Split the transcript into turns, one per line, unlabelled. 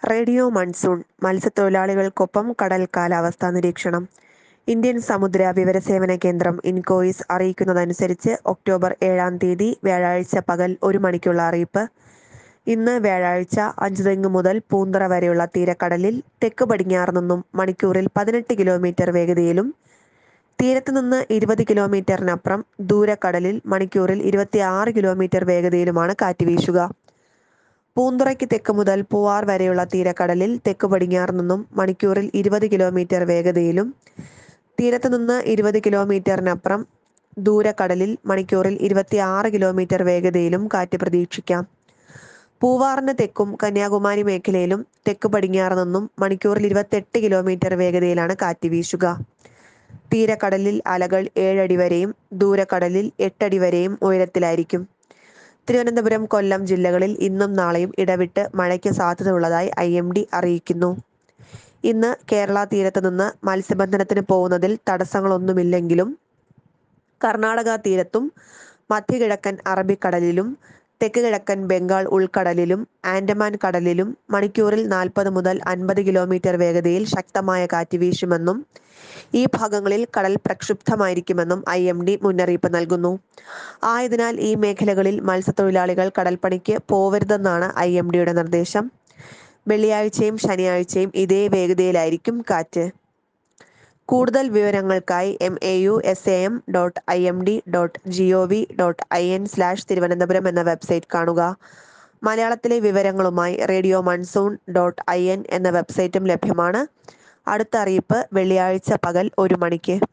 radio monsoon മത്സ്യത്തൊഴിലാളികൾക്കൊപ്പം കടൽ കാലാവസ്ഥാ നിരീക്ഷണം ഇന്ത്യൻ സമുദ്ര വിവരസേവന കേന്ദ്രം ഇൻകോയിസ് അറിയിക്കുന്നതനുസരിച്ച് ഒക്ടോബർ ഏഴാം തീയതി വ്യാഴാഴ്ച പകൽ ഒരു മണിക്കുള്ള അറിയിപ്പ് ഇന്ന് വ്യാഴാഴ്ച അഞ്ചുതെങ്ങ് മുതൽ പൂന്തറ വരെയുള്ള തീരക്കടലിൽ തെക്ക് പടിഞ്ഞാറ് നിന്നും മണിക്കൂറിൽ പതിനെട്ട് കിലോമീറ്റർ വേഗതയിലും തീരത്ത് നിന്ന് ഇരുപത് കിലോമീറ്ററിനപ്പുറം ദൂരക്കടലിൽ മണിക്കൂറിൽ ഇരുപത്തിയാറ് കിലോമീറ്റർ വേഗതയിലുമാണ് കാറ്റ് വീശുക പൂന്തുറയ്ക്ക് തെക്ക് മുതൽ പൂവാർ വരെയുള്ള തീരക്കടലിൽ തെക്ക് പടിഞ്ഞാറ് നിന്നും മണിക്കൂറിൽ ഇരുപത് കിലോമീറ്റർ വേഗതയിലും തീരത്ത് നിന്ന് ഇരുപത് കിലോമീറ്ററിനപ്പുറം ദൂരക്കടലിൽ മണിക്കൂറിൽ ഇരുപത്തിയാറ് കിലോമീറ്റർ വേഗതയിലും കാറ്റ് പ്രതീക്ഷിക്കാം പൂവാറിന് തെക്കും കന്യാകുമാരി മേഖലയിലും തെക്ക് പടിഞ്ഞാറ് നിന്നും മണിക്കൂറിൽ ഇരുപത്തെട്ട് കിലോമീറ്റർ വേഗതയിലാണ് കാറ്റ് വീശുക തീരക്കടലിൽ അലകൾ ഏഴടി വരെയും ദൂരക്കടലിൽ എട്ടടി വരെയും ഉയരത്തിലായിരിക്കും തിരുവനന്തപുരം കൊല്ലം ജില്ലകളിൽ ഇന്നും നാളെയും ഇടവിട്ട് മഴയ്ക്ക് സാധ്യതയുള്ളതായി ഐ എം ഡി അറിയിക്കുന്നു ഇന്ന് കേരള തീരത്ത് നിന്ന് മത്സ്യബന്ധനത്തിന് പോകുന്നതിൽ തടസ്സങ്ങളൊന്നുമില്ലെങ്കിലും കർണാടക തീരത്തും മധ്യകിഴക്കൻ അറബിക്കടലിലും തെക്ക് കിഴക്കൻ ബംഗാൾ ഉൾക്കടലിലും ആൻഡമാൻ കടലിലും മണിക്കൂറിൽ നാൽപ്പത് മുതൽ അൻപത് കിലോമീറ്റർ വേഗതയിൽ ശക്തമായ കാറ്റ് വീശുമെന്നും ഈ ഭാഗങ്ങളിൽ കടൽ പ്രക്ഷുബ്ധമായിരിക്കുമെന്നും ഐ എം ഡി മുന്നറിയിപ്പ് നൽകുന്നു ആയതിനാൽ ഈ മേഖലകളിൽ മത്സ്യത്തൊഴിലാളികൾ കടൽപ്പണിക്ക് പോവരുതെന്നാണ് ഐ എം ഡിയുടെ നിർദ്ദേശം വെള്ളിയാഴ്ചയും ശനിയാഴ്ചയും ഇതേ വേഗതയിലായിരിക്കും കാറ്റ് കൂടുതൽ വിവരങ്ങൾക്കായി M A U S A M dot I M D dot G O V dot I N slash Thiruvananthapuram എന്ന വെബ്സൈറ്റ് കാണുക മലയാളത്തിലെ വിവരങ്ങളുമായി radio monsoon dot I N എന്ന വെബ്സൈറ്റും ലഭ്യമാണ് അടുത്ത അറിയിപ്പ് വെള്ളിയാഴ്ച പകൽ ഒരു മണിക്ക്